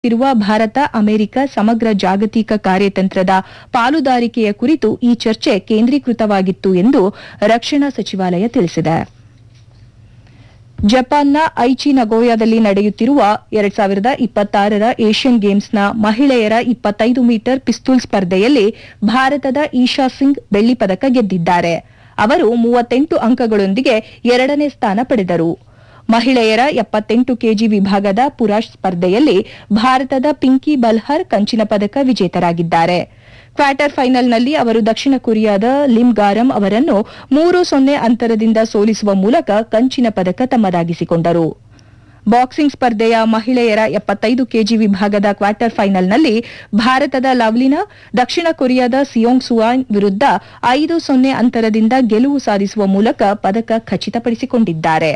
ಇರುವ ಭಾರತ ಅಮೆರಿಕ ಸಮಗ್ರ ಜಾಗತಿಕ ಕಾರ್ಯತಂತ್ರದ ಪಾಲುದಾರಿಕೆಯ ಕುರಿತು ಈ ಚರ್ಚೆ ಕೇಂದ್ರೀಕೃತವಾಗಿತ್ತು ಎಂದು ರಕ್ಷಣಾ ಸಚಿವಾಲಯ ತಿಳಿಸಿದೆ ಜಪಾನ್ನ ಐಚಿ ನಗೋಯಾದಲ್ಲಿ ನಡೆಯುತ್ತಿರುವ ಎರಡ್ ಸಾವಿರದ ಇಪ್ಪತ್ತಾರರ ಏಷ್ಯನ್ ಗೇಮ್ಸ್ನ ಮಹಿಳೆಯರ ಇಪ್ಪತ್ತೈದು ಮೀಟರ್ ಪಿಸ್ತೂಲ್ ಸ್ಪರ್ಧೆಯಲ್ಲಿ ಭಾರತದ ಈಶಾ ಸಿಂಗ್ ಬೆಳ್ಳಿ ಪದಕ ಗೆದ್ದಿದ್ದಾರೆ ಅವರು ಮೂವತ್ತೆಂಟು ಅಂಕಗಳೊಂದಿಗೆ ಎರಡನೇ ಸ್ಥಾನ ಪಡೆದರು ಮಹಿಳೆಯರ ಎಪ್ಪತ್ತೆಂಟು ಕೆಜಿ ವಿಭಾಗದ ಪುರಾಶ್ ಸ್ಪರ್ಧೆಯಲ್ಲಿ ಭಾರತದ ಪಿಂಕಿ ಬಲ್ಹರ್ ಕಂಚಿನ ಪದಕ ವಿಜೇತರಾಗಿದ್ದಾರೆ ಕ್ವಾರ್ಟರ್ ಫೈನಲ್ನಲ್ಲಿ ಅವರು ದಕ್ಷಿಣ ಕೊರಿಯಾದ ಲಿಮ್ ಗಾರಂ ಅವರನ್ನು ಮೂರು ಸೊನ್ನೆ ಅಂತರದಿಂದ ಸೋಲಿಸುವ ಮೂಲಕ ಕಂಚಿನ ಪದಕ ತಮ್ಮದಾಗಿಸಿಕೊಂಡರು ಬಾಕ್ಸಿಂಗ್ ಸ್ಪರ್ಧೆಯ ಮಹಿಳೆಯರ ಎಪ್ಪತ್ತೈದು ಕೆಜಿ ವಿಭಾಗದ ಕ್ವಾರ್ಟರ್ ಫೈನಲ್ನಲ್ಲಿ ಭಾರತದ ಲವ್ಲಿನಾ ದಕ್ಷಿಣ ಕೊರಿಯಾದ ಸಿಯೋಂಗ್ ಸುವಾನ್ ವಿರುದ್ಧ ಐದು ಸೊನ್ನೆ ಅಂತರದಿಂದ ಗೆಲುವು ಸಾಧಿಸುವ ಮೂಲಕ ಪದಕ ಖಚಿತಪಡಿಸಿಕೊಂಡಿದ್ದಾರೆ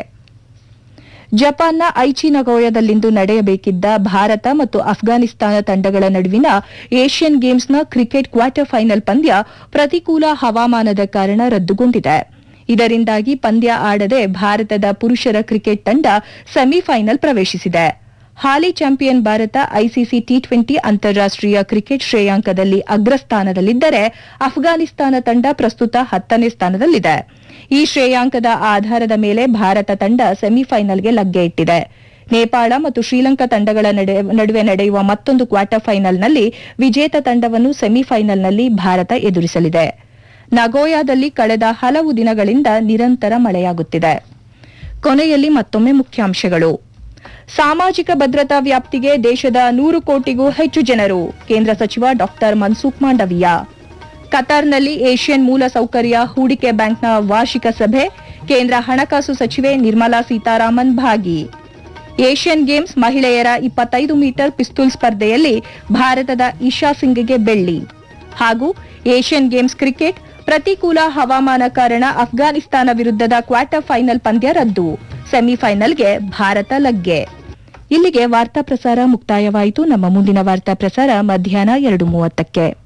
ಜಪಾನ್ನ ಐಚಿ ನಗೋಯದಲ್ಲಿಂದು ನಡೆಯಬೇಕಿದ್ದ ಭಾರತ ಮತ್ತು ಅಫ್ಘಾನಿಸ್ತಾನ ತಂಡಗಳ ನಡುವಿನ ಏಷ್ಯನ್ ಗೇಮ್ಸ್ನ ಕ್ರಿಕೆಟ್ ಕ್ವಾರ್ಟರ್ ಫೈನಲ್ ಪಂದ್ಯ ಪ್ರತಿಕೂಲ ಹವಾಮಾನದ ಕಾರಣ ರದ್ದುಗೊಂಡಿದೆ ಇದರಿಂದಾಗಿ ಪಂದ್ಯ ಆಡದೆ ಭಾರತದ ಪುರುಷರ ಕ್ರಿಕೆಟ್ ತಂಡ ಸೆಮಿಫೈನಲ್ ಪ್ರವೇಶಿಸಿದೆ ಹಾಲಿ champion Bharat ICC T twenty ಅಂತಾರಾಷ್ಟೀಯ ಕ್ರಿಕೆಟ್ ಶ್ರೇಯಾಂಕದಲ್ಲಿ ಅಗ್ರಸ್ಥಾನದಲ್ಲಿದ್ದರೆ ಅಫ್ಘಾನಿಸ್ತಾನ ತಂಡ ಪ್ರಸ್ತುತ ಹತ್ತನೇ ಸ್ಥಾನದಲ್ಲಿದೆ ಈ ಶ್ರೇಯಾಂಕದ ಆಧಾರದ ಮೇಲೆ ಭಾರತ ತಂಡ ಸೆಮಿಫೈನಲ್ಗೆ ಲಗ್ಗೆ ಇಟ್ಟಿದೆ ನೇಪಾಳ ಮತ್ತು ಶ್ರೀಲಂಕಾ ತಂಡಗಳ ನಡೆ- ನಡುವೆ ನಡೆಯುವ ಮತ್ತೊಂದು ಕ್ವಾರ್ಟರ್ ಫೈನಲ್ನಲ್ಲಿ ವಿಜೇತ ತಂಡವನ್ನು ಸೆಮಿಫೈನಲ್ನಲ್ಲಿ ಭಾರತ ಎದುರಿಸಲಿದೆ ನಗೋಯಾದಲ್ಲಿ ಕಳೆದ ಹಲವು ದಿನಗಳಿಂದ ನಿರಂತರ ಮಳೆಯಾಗುತ್ತಿದೆ ಕೊನೆಯಲ್ಲಿ ಮತ್ತೊಮ್ಮೆ ಮುಖ್ಯಾಂಶಗಳು ಸಾಮಾಜಿಕ ಭದ್ರತಾ ವ್ಯಾಪ್ತಿಗೆ ದೇಶದ ನೂರು ಕೋಟಿಗೂ ಹೆಚ್ಚು ಜನರು ಕೇಂದ್ರ ಸಚಿವ ಡಾಕ್ಟರ್ ಮನ್ಸುಖ್ ಮಾಂಡವಿಯಾ ಕತಾರ್ನಲ್ಲಿ ಏಷ್ಯನ್ ಮೂಲ ಸೌಕರ್ಯ ಹೂಡಿಕೆ ಬ್ಯಾಂಕ್ನ ವಾರ್ಷಿಕ ಸಭೆ ಕೇಂದ್ರ ಹಣಕಾಸು ಸಚಿವೆ ನಿರ್ಮಲಾ ಸೀತಾರಾಮನ್ ಭಾಗಿ ಏಷ್ಯನ್ ಗೇಮ್ಸ್ ಮಹಿಳೆಯರ ಇಪ್ಪತ್ತೈದು ಮೀಟರ್ ಪಿಸ್ತೂಲ್ ಸ್ಪರ್ಧೆಯಲ್ಲಿ ಭಾರತದ ಇಶಾ ಸಿಂಗ್ಗೆ ಬೆಳ್ಳಿ ಹಾಗೂ ಏಷ್ಯನ್ ಗೇಮ್ಸ್ ಕ್ರಿಕೆಟ್ ಪ್ರತಿಕೂಲ ಹವಾಮಾನ ಕಾರಣ ಅಫ್ಘಾನಿಸ್ತಾನ ವಿರುದ್ಧದ ಕ್ವಾರ್ಟರ್ ಫೈನಲ್ ಪಂದ್ಯ ರದ್ದು ಸೆಮಿಫೈನಲ್ಗೆ ಭಾರತ ಲಗ್ಗೆ ಇಲ್ಲಿಗೆ ವಾರ್ತಾ ಪ್ರಸಾರ ಮುಕ್ತಾಯವಾಯಿತು ನಮ್ಮ ಮುಂದಿನ ವಾರ್ತಾ ಪ್ರಸಾರ ಮಧ್ಯಾಹ್ನ ಎರಡು ಮೂವತ್ತಕ್ಕೆ